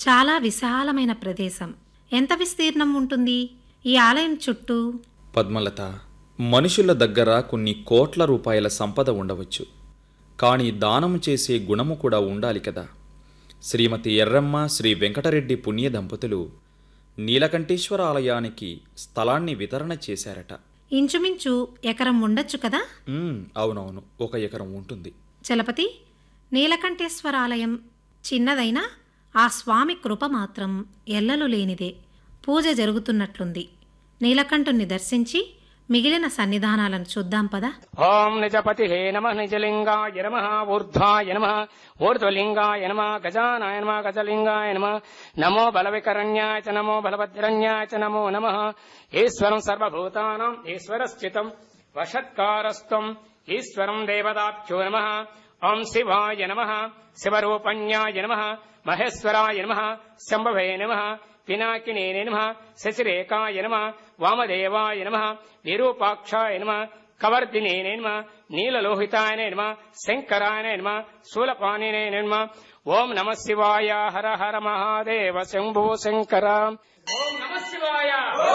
చాలా విశాలమైన ప్రదేశం ఎంత విస్తీర్ణం ఉంటుంది ఈ ఆలయం చుట్టూ పద్మలత మనుషుల దగ్గర కొన్ని కోట్ల రూపాయల సంపద ఉండవచ్చు కానీ దానము చేసే గుణము కూడా ఉండాలి కదా శ్రీమతి ఎర్రమ్మ శ్రీ వెంకటరెడ్డి పుణ్య దంపతులు నీలకంఠేశ్వర ఆలయానికి స్థలాన్ని వితరణ చేశారట ఇంచుమించు ఎకరం ఉండొచ్చు కదా ఉమ్, అవునవును ఒక ఎకరం ఉంటుంది చలపతి నీలకంఠేశ్వర ఆలయం చిన్నదైనా ఆ స్వామి కృప మాత్రం ఎల్లలు లేనిదే పూజ జరుగుతున్నట్లుంది నీలకంఠుణ్ణి దర్శించి మిగిలిన సన్నిధానాలను చూద్దాం పదా ఓం నిజపతి నమ నిజలింగాయ నమ ఊర్ధ్వాయ నమ ఊర్ధ్వలింగాయ నమ గజానాయ నమ గజలింగాయ నమ నమో బలవికరణ్యాయ చ నమో బలభద్రన్యాయ చ నమో నమ ఈశ్వరం సర్వభూతానాం ఈశ్వరస్థితం వషత్కారస్తం ఈశ్వరం దేవతాభ్యో నమ ఓం శివాయ నమ శివరూపణ్యాయ నమ మహేశ్వరాయ నమ శంభవే నమ పినాకినే నమ శశిరేకాయ నమ వామదేవాయ నమ విరూపాక్షాయ నమ కవర్దినే నమ నీలలోహితాయ నమ శంకరాయ నమ శూలపాణినే నమ ఓం నమ శివాయ హర హర మహాదేవ శంభో శంకర ఓం నమ శివాయ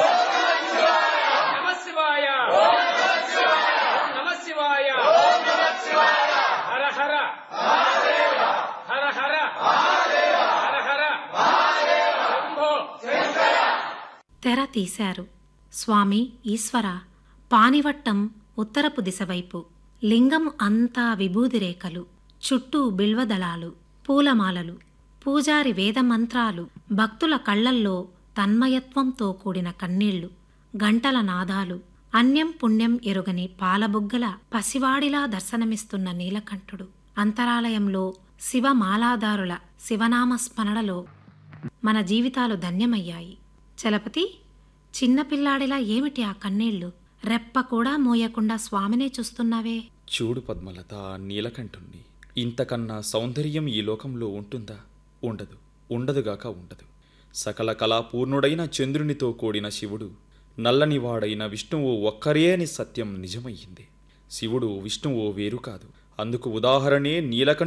నమ శివాయ ఓం నమ శివాయ హర హర హర హర హర హర శంభో తెర తీశారు స్వామి ఈశ్వర పానివట్టం ఉత్తరపు దిశవైపు లింగం అంతా విభూది రేఖలు చుట్టూ బిల్వదళాలు పూలమాలలు పూజారి వేదమంత్రాలు భక్తుల కళ్ళల్లో తన్మయత్వంతో కూడిన కన్నీళ్లు గంటల నాదాలు అన్యం పుణ్యం ఎరుగని పాలబుగ్గల పసివాడిలా దర్శనమిస్తున్న నీలకంఠుడు అంతరాలయంలో శివమాలాదారుల శివనామ స్మరణలో మన జీవితాలు ధన్యమయ్యాయి చలపతి చిన్నపిల్లాడిలా ఏమిటి ఆ కన్నీళ్లు రెప్ప కూడా మోయకుండా స్వామినే చూస్తున్నావే చూడు పద్మలత నీలకంఠుణ్ణి ఇంతకన్నా సౌందర్యం ఈ లోకంలో ఉంటుందా ఉండదు ఉండదుగాక ఉండదు సకల కళాపూర్ణుడైన చంద్రునితో కూడిన శివుడు నల్లనివాడైన విష్ణువు ఒక్కరే అని సత్యం నిజమయ్యింది శివుడు విష్ణువు వేరు కాదు అందుకు ఉదాహరణే నీలకంఠ